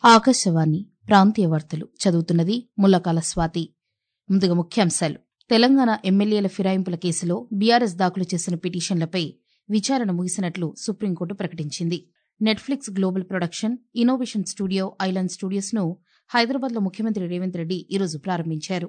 ఆకాశవాణి ప్రాంతీయ వార్తలు చదువుతున్నది ముల్లకాల స్వాతి ముందుగా ముఖ్యాంశాలు తెలంగాణ ఎమ్మెల్యేల ఫిరాయింపుల కేసులో బీఆర్ఎస్ దాఖలు చేసిన పిటిషన్లపై విచారణ ముగిసినట్లు సుప్రీంకోర్టు ప్రకటించింది Netflix global production innovation studio island studios ను హైదరాబాద్లో ముఖ్యమంత్రి రేవంత్ రెడ్డి ఈరోజు ప్రారంభించారు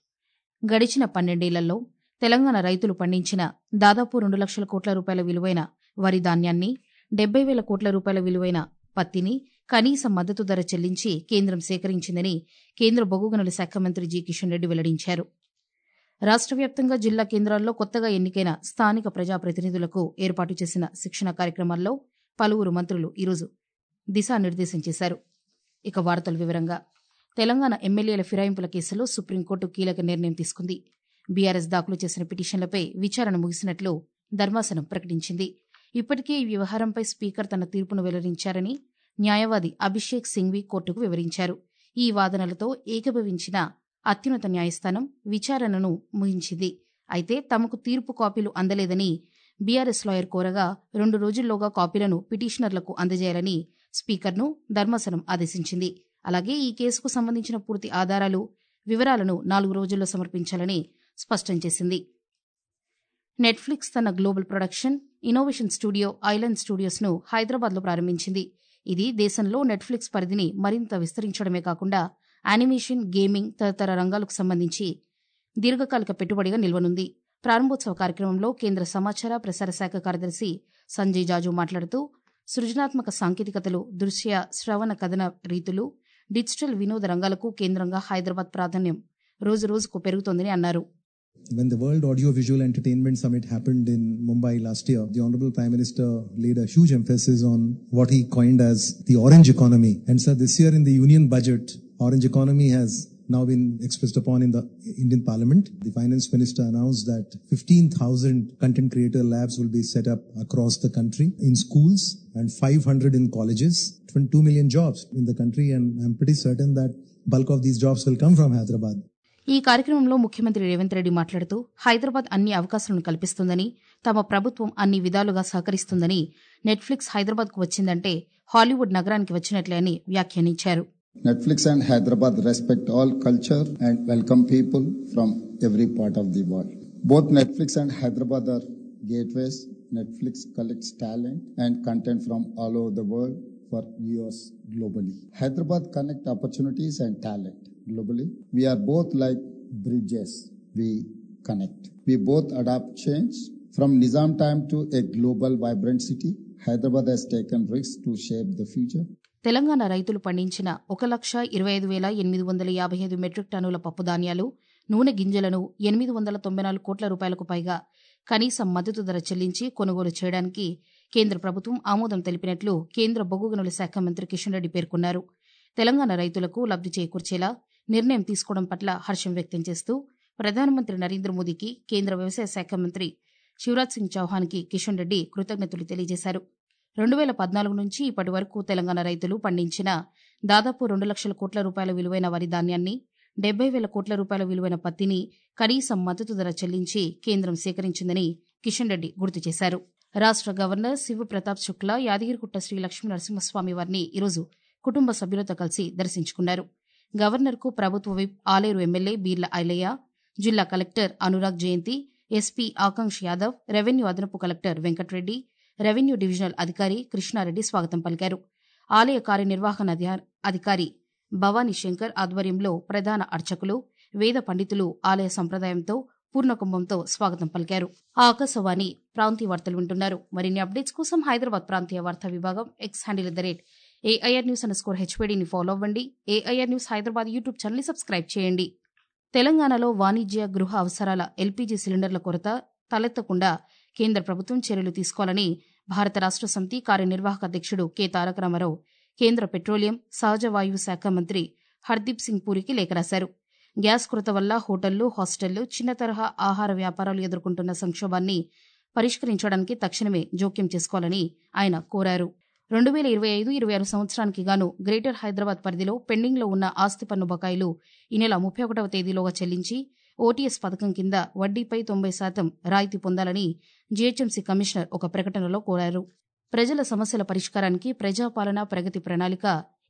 గడిచిన పన్నెండేళ్లలో తెలంగాణ రైతులు పండించిన దాదాపు రెండు లక్షల కోట్ల రూపాయల విలువైన వరి ధాన్యాన్ని డెబ్బై వేల కోట్ల రూపాయల విలువైన పత్తిని కనీస మద్దతు ధర చెల్లించి కేంద్రం సేకరించిందని కేంద్ర బొగ్గు గనుల శాఖ మంత్రి జి కిషన్ రెడ్డి వెల్లడించారు రాష్ట్ర వ్యాప్తంగా జిల్లా కేంద్రాల్లో కొత్తగా ఎన్నికైన స్థానిక ప్రజాప్రతినిధులకు ఏర్పాటు చేసిన శిక్షణ కార్యక్రమాల్లో పలువురు మంత్రులు ఈరోజు దిశానిర్దేశం చేశారు ఇక వార్తల వివరంగా తెలంగాణ ఎమ్మెల్యేల ఫిరాయింపుల కేసులో సుప్రీంకోర్టు కీలక నిర్ణయం తీసుకుంది బీఆర్ఎస్ దాఖలు చేసిన పిటిషన్లపై విచారణ ముగిసినట్లు ధర్మాసనం ప్రకటించింది ఇప్పటికే ఈ వ్యవహారంపై స్పీకర్ తన తీర్పును వెల్లడించారని న్యాయవాది అభిషేక్ సింఘ్వి కోర్టుకు వివరించారు ఈ వాదనలతో ఏకీభవించిన అత్యున్నత న్యాయస్థానం విచారణను ముగించింది అయితే తమకు తీర్పు కాపీలు అందలేదని బీఆర్ఎస్ లాయర్ కోరగా రెండు రోజుల్లోగా కాపీలను పిటిషనర్లకు అందజేయాలని స్పీకర్ను ధర్మాసనం ఆదేశించింది అలాగే ఈ కేసుకు సంబంధించిన పూర్తి ఆధారాలు వివరాలను నాలుగు రోజుల్లో సమర్పించాలని స్పష్టం చేసింది నెట్ఫ్లిక్స్ తన global production innovation studio island studios ను హైదరాబాద్లో ప్రారంభించింది ఇది దేశంలో నెట్ఫ్లిక్స్ పరిధిని మరింత విస్తరించడమే కాకుండా యానిమేషన్ గేమింగ్ తదితర రంగాలకు సంబంధించి దీర్ఘకాలిక పెట్టుబడిగా నిల్వనుంది ప్రారంభోత్సవ కార్యక్రమంలో కేంద్ర సమాచార ప్రసార శాఖ కార్యదర్శి సంజయ్ జాజు మాట్లాడుతూ సృజనాత్మక సాంకేతికతలు దృశ్య శ్రవణ కథన రీతులు డిజిటల్ వినోద రంగాలకు కేంద్రంగా హైదరాబాద్ ప్రాధాన్యం రోజురోజుకు పెరుగుతోందని అన్నారు When the World Audio Visual Entertainment Summit happened in Mumbai last year, the Honorable Prime Minister laid a huge emphasis on what he coined as the orange economy. And so this year in the Union budget, orange economy has now been expressed upon in the Indian Parliament. The Finance Minister announced that 15,000 content creator labs will be set up across the country in schools and 500 in colleges. 2 million jobs in the country and I'm pretty certain that bulk of these jobs will come from Hyderabad. ఈ కార్యక్రమంలో ముఖ్యమంత్రి రేవంత్ రెడ్డి మాట్లాడుతూ హైదరాబాద్ అన్ని అవకాశాలను కల్పిస్తుందని తమ ప్రభుత్వం అన్ని విధాలుగా సహకరిస్తుందని నెట్ఫ్లిక్స్ హైదరాబాద్కు వచ్చిందంటే హాలీవుడ్ నగరానికి వచ్చినట్లే అని వ్యాఖ్యానించారు Netflix and Hyderabad respect all culture and welcome people from every part of the world. Both Netflix and Hyderabad are gateways. Netflix collects talent and content from all over the world for viewers globally. Hyderabad connect opportunities and talent globally. We are both like bridges. We connect. We both adapt change. From Nizam time to a global vibrant city, Hyderabad has taken risks to shape the future. Telangana రైతులు పండించిన ఒక లక్ష ఇరవై ఐదు వేల ఎనిమిది వందల యాభై ఐదు మెట్రిక్ టన్నుల పప్పు ధాన్యాలు నూనె గింజలను ఎనిమిది వందల తొంభై నాలుగు కోట్ల రూపాయలకు పైగా కనీస మద్దతు ధర చెల్లించి కొనుగోలు చేయడానికి కేంద్ర ప్రభుత్వం ఆమోదం తెలిపినట్లు కేంద్ర బొగ్గు గనుల శాఖ మంత్రి కిషన్ రెడ్డి పేర్కొన్నారు తెలంగాణ రైతులకు లబ్ది చేకూర్చేలా నిర్ణయం తీసుకోవడం పట్ల హర్షం వ్యక్తం చేస్తూ ప్రధానమంత్రి నరేంద్ర మోదీకి కేంద్ర వ్యవసాయ శాఖ మంత్రి శివరాజ్ సింగ్ చౌహాన్కి కిషన్ రెడ్డి కృతజ్ఞతలు తెలియజేశారు రెండు వేల పద్నాలుగు నుంచి ఇప్పటి వరకు తెలంగాణ రైతులు పండించిన దాదాపు రెండు లక్షల కోట్ల రూపాయల విలువైన వరి ధాన్యాన్ని డెబ్బై వేల కోట్ల రూపాయల విలువైన పత్తిని కనీసం మద్దతు ధర చెల్లించి కేంద్రం సేకరించిందని కిషన్ రెడ్డి గుర్తు చేశారు రాష్ట్ర గవర్నర్ శివప్రతాప్ శుక్లా యాదగిరిగుట్ట శ్రీ లక్ష్మీ నరసింహస్వామి వారిని ఈరోజు కుటుంబ సభ్యులతో కలిసి దర్శించుకున్నారు గవర్నర్కు ప్రభుత్వ విప్ ఆలేరు ఎమ్మెల్యే బీర్ల ఐలయ్య జిల్లా collector Anurag Jayanthi SP Akanksh Yadav revenue అదనపు కలెక్టర్ వెంకట్రెడ్డి రెవెన్యూ డివిజనల్ అధికారి కృష్ణారెడ్డి స్వాగతం పలికారు ఆలయ కార్యనిర్వహణ అధికారి భవానీ శంకర్ ఆధ్వర్యంలో ప్రధాన అర్చకులు వేద పండితులు ఆలయ సంప్రదాయంతో పూర్ణకుంభంతో స్వాగతం పలికారు ఆకాశవాణి ప్రాంతీయ వార్తలు వింటున్నారు మరిన్ని అప్డేట్స్ కోసం హైదరాబాద్ ప్రాంతీయ వార్తా విభాగం X handle the rate AIR news underscore హెచ్పీడీని ఫాలో అవ్వండి ఏఐఆర్ న్యూస్ హైదరాబాద్ యూట్యూబ్ ఛానల్ని సబ్స్క్రైబ్ చేయండి తెలంగాణలో వాణిజ్య గృహ అవసరాల ఎల్పీజీ సిలిండర్ల కొరత తలెత్తకుండా కేంద్ర ప్రభుత్వం చర్యలు తీసుకోవాలని భారత రాష్ట్ర సమితి కార్యనిర్వాహక అధ్యక్షుడు కె తారక రామారావు కేంద్ర పెట్రోలియం సహజ వాయువు శాఖ మంత్రి హర్దీప్ సింగ్ పూరికి లేఖ రాశారు గ్యాస్ కొరత వల్ల హోటళ్లు హాస్టళ్లు చిన్న తరహా ఆహార వ్యాపారాలు ఎదుర్కొంటున్న సంక్షోభాన్ని పరిష్కరించడానికి తక్షణమే జోక్యం చేసుకోవాలని ఆయన కోరారు రెండు వేల ఇరవై ఐదు ఇరవై ఆరు సంవత్సరానికి గాను గ్రేటర్ హైదరాబాద్ పరిధిలో పెండింగ్లో ఉన్న ఆస్తి పన్ను బకాయిలు ఈ నెల ముప్పై ఒకటవ తేదీలోగా చెల్లించి ఓటీఎస్ పథకం కింద వడ్డీపై తొంభై శాతం రాయితీ పొందాలని జీహెచ్ఎంసీ కమిషనర్ ఒక ప్రకటనలో కోరారు ప్రజల సమస్యల పరిష్కారానికి ప్రజాపాలన ప్రగతి ప్రణాళిక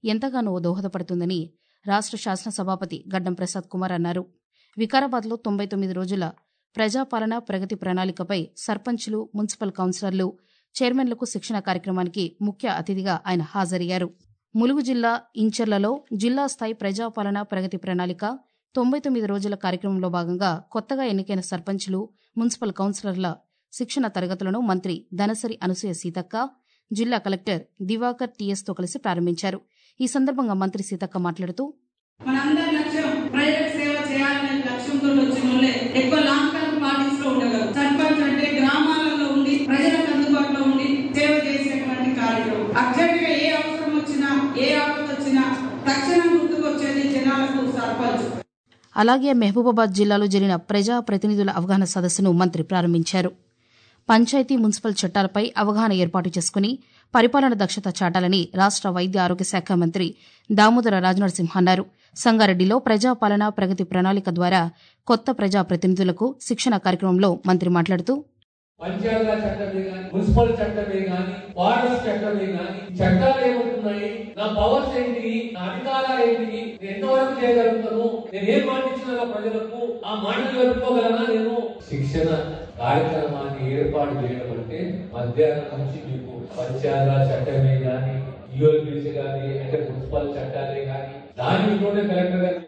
ఎంతగానో దోహదపడుతుందని రాష్ట్ర శాసనసభాపతి గడ్డం ప్రసాద్ కుమార్ అన్నారు వికారాబాద్లో తొంభై తొమ్మిది రోజుల ప్రజాపాలన ప్రగతి ప్రణాళికపై సర్పంచ్లు మున్సిపల్ కౌన్సిలర్లు చైర్మన్లకు శిక్షణ కార్యక్రమానికి ముఖ్య అతిథిగా ఆయన హాజరయ్యారు ములుగు జిల్లా ఇంచర్లలో జిల్లా స్థాయి ప్రజాపాలన ప్రగతి ప్రణాళిక తొంభై తొమ్మిది రోజుల కార్యక్రమంలో భాగంగా కొత్తగా ఎన్నికైన సర్పంచ్లు మున్సిపల్ కౌన్సిలర్ల శిక్షణ తరగతులను మంత్రి దనసరి అనసూయ సీతక్క జిల్లా కలెక్టర్ దివాకర్ టీఎస్తో కలిసి ప్రారంభించారు ఈ సందర్భంగా మంత్రి సీతక్క మాట్లాడుతూ మనందరి లక్ష్యం ప్రజలకు సేవ చేయాలనే లక్ష్యంతో వచ్చిన వాళ్ళే ఎక్కువ లాంగ్ టర్మ్ పార్టీస్ లో ఉండగలరు సర్పంచ్ అంటే గ్రామాలలో ఉండి ప్రజలకు అందుబాటులో ఉండి సేవ చేసేటువంటి కార్యక్రమం అర్జెంట్ గా ఏ అవసరం వచ్చినా ఏ ఆపద వచ్చినా తక్షణం గుర్తుకొచ్చేది జనాలకు సర్పంచ్ అలాగే మహబూబాబాద్ జిల్లాలో జరిగిన ప్రజా ప్రతినిధుల అవగాహన సదస్సును మంత్రి ప్రారంభించారు పంచాయతీ మున్సిపల్ చట్టాలపై అవగాహన ఏర్పాటు చేసుకుని పరిపాలన దక్షత చాటాలని రాష్ట్ర వైద్య ఆరోగ్య శాఖ మంత్రి దామోదర రాజనరసింహ అన్నారు సంగారెడ్డిలో ప్రజాపాలన ప్రగతి ప్రణాళిక ద్వారా కొత్త ప్రజా ప్రతినిధులకు శిక్షణ కార్యక్రమంలో మంత్రి మాట్లాడుతూ పంచాయతీరాజ్ చట్టమే గాని మున్సిపల్ చట్టమే గాని వార్డస్ చట్టమే గాని చట్టాలు ఏమంటున్నాయి నా పవర్స్ ఏంటి నా అధికారాలు ఏంటి నేను ఎంతవరకు చేయగలుగుతాను నేను ఏం మాట ఇచ్చిన ప్రజలకు ఆ మాటలు జరుపుకోగలనా నేను శిక్షణ కార్యక్రమాన్ని ఏర్పాటు చేయడం అంటే మధ్యాహ్నం నుంచి మీకు పంచాయతీరాజ్ చట్టమే గాని యుఎల్బిసి గాని అంటే మున్సిపల్ చట్టాలే గాని దాని మీతోనే కలెక్టర్ గారు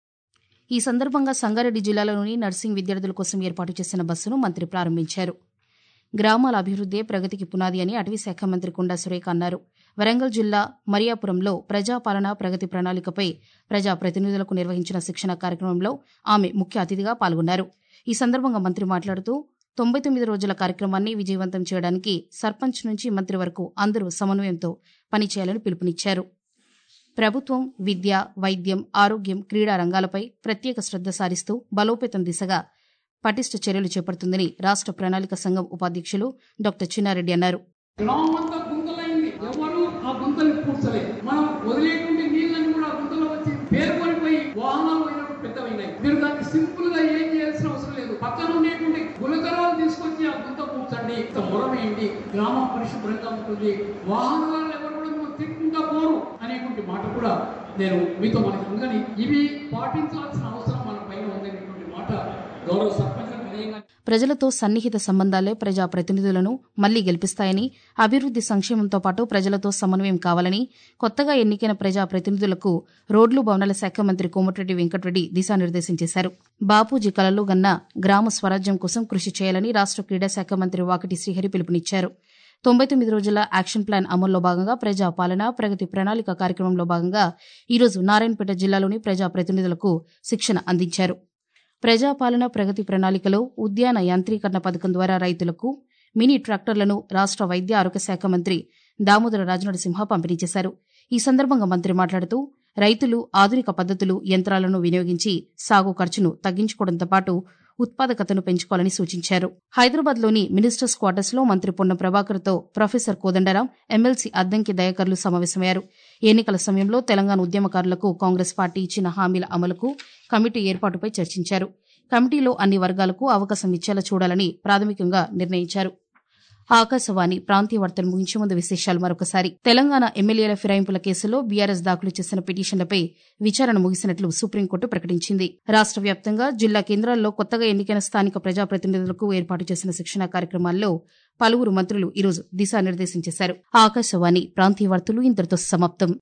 ఈ సందర్భంగా సంగారెడ్డి జిల్లాలోని నర్సింగ్ విద్యార్థుల కోసం ఏర్పాటు చేసిన బస్సును మంత్రి ప్రారంభించారు గ్రామాల అభివృద్దే ప్రగతికి పునాది అని అటవీ శాఖ మంత్రి కొండా సురేఖ అన్నారు వరంగల్ జిల్లా మరియాపురంలో ప్రజాపాలన ప్రగతి ప్రణాళికపై ప్రజా ప్రతినిధులకు నిర్వహించిన శిక్షణ కార్యక్రమంలో ఆమె ముఖ్య అతిథిగా పాల్గొన్నారు ఈ సందర్భంగా మంత్రి మాట్లాడుతూ తొంభై తొమ్మిది రోజుల కార్యక్రమాన్ని విజయవంతం చేయడానికి సర్పంచ్ నుంచి మంత్రి వరకు అందరూ సమన్వయంతో పనిచేయాలని పిలుపునిచ్చారు ప్రభుత్వం విద్య వైద్యం ఆరోగ్యం క్రీడా రంగాలపై ప్రత్యేక శ్రద్ధ సారిస్తూ బలోపేతం దిశగా పటిష్ట చర్యలు చేపడుతుందని రాష్ట్ర ప్రణాళిక సంఘం ఉపాధ్యక్షులు డాక్టర్ చిన్నారెడ్డి అన్నారు గ్రామం అంతా గుంతలైంది ఎవరు ఆ గుంతలు పూడ్చలేదు మనం వదిలేటువంటి నీళ్ళని కూడా ఆ గుంతలో వచ్చి పేరుకొనిపోయి వాహనాలు పోయినప్పుడు పెద్దవైనాయి మీరు దాన్ని సింపుల్ గా ఏం చేయాల్సిన అవసరం లేదు పక్కన ఉండేటువంటి గులకరాలు తీసుకొచ్చి ఆ గుంత పూడ్చండి ఇంత మొరమేయండి గ్రామం పరిశుభ్రంగా ఉంటుంది వాహనాలను ఎవరు కూడా మేము తిట్టుకుంటా పోరు అనేటువంటి మాట కూడా నేను మీతో మనకి ఉందని ఇవి పాటించాల్సిన అవసరం మన పైన ఉందనేటువంటి మాట గౌరవ సర్పంచ్ వినయంగా ప్రజలతో సన్నిహిత సంబంధాలే ప్రజా ప్రతినిధులను మళ్లీ గెలిపిస్తాయని అభివృద్ది సంక్షేమంతో పాటు ప్రజలతో సమన్వయం కావాలని కొత్తగా ఎన్నికైన ప్రజా ప్రతినిధులకు రోడ్లు భవనాల శాఖ మంత్రి కోమటిరెడ్డి వెంకటరెడ్డి దిశానిర్దేశం చేశారు బాపూజీ కలలు గన్న గ్రామ స్వరాజ్యం కోసం కృషి చేయాలని రాష్ట్ర క్రీడా శాఖ మంత్రి వాకటి శ్రీహరి పిలుపునిచ్చారు తొంభై తొమ్మిది రోజుల యాక్షన్ ప్లాన్ అమల్లో భాగంగా ప్రజా పాలన ప్రగతి ప్రణాళిక కార్యక్రమంలో భాగంగా ఈరోజు నారాయణపేట జిల్లాలోని ప్రజా ప్రతినిధులకు శిక్షణ అందించారు ప్రజాపాలన ప్రగతి ప్రణాళికలో ఉద్యాన యాంత్రీకరణ పథకం ద్వారా రైతులకు మినీ ట్రాక్టర్లను రాష్ట్ర వైద్య ఆరోగ్య శాఖ మంత్రి దామోదర రాజనరసింహ పంపిణీ చేశారు ఈ సందర్భంగా మంత్రి మాట్లాడుతూ రైతులు ఆధునిక పద్ధతులు యంత్రాలను వినియోగించి సాగు ఖర్చును తగ్గించుకోవడంతో పాటు ఉత్పాదకతను పెంచుకోవాలని సూచించారు హైదరాబాద్లోని మినిస్టర్స్ క్వార్టర్స్లో మంత్రి పొన్న ప్రభాకర్తో ప్రొఫెసర్ కోదండరాం ఎమ్మెల్సీ అద్దంకి దయాకర్లు సమావేశమయ్యారు ఎన్నికల సమయంలో తెలంగాణ ఉద్యమకారులకు కాంగ్రెస్ పార్టీ ఇచ్చిన హామీల అమలుకు కమిటీ ఏర్పాటుపై చర్చించారు కమిటీలో అన్ని వర్గాలకు అవకాశం ఇచ్చేలా చూడాలని ప్రాథమికంగా నిర్ణయించారు ఆకాశవాణి ప్రాంతీయ వార్తలు ముగించే ముందు విశేషాలు మరొకసారి తెలంగాణ ఎమ్మెల్యేల ఫిరాయింపుల కేసులో బీఆర్ఎస్ దాఖలు చేసిన పిటిషన్లపై విచారణ ముగిసినట్లు సుప్రీంకోర్టు ప్రకటించింది రాష్ట్ర వ్యాప్తంగా జిల్లా కేంద్రాల్లో కొత్తగా ఎన్నికైన స్థానిక ప్రజాప్రతినిధులకు ఏర్పాటు చేసిన శిక్షణ కార్యక్రమాల్లో పలువురు మంత్రులు ఈరోజు దిశానిర్దేశం చేశారు ఆకాశవాణి ప్రాంతీయ వార్తలు ఇంతటితో సమాప్తం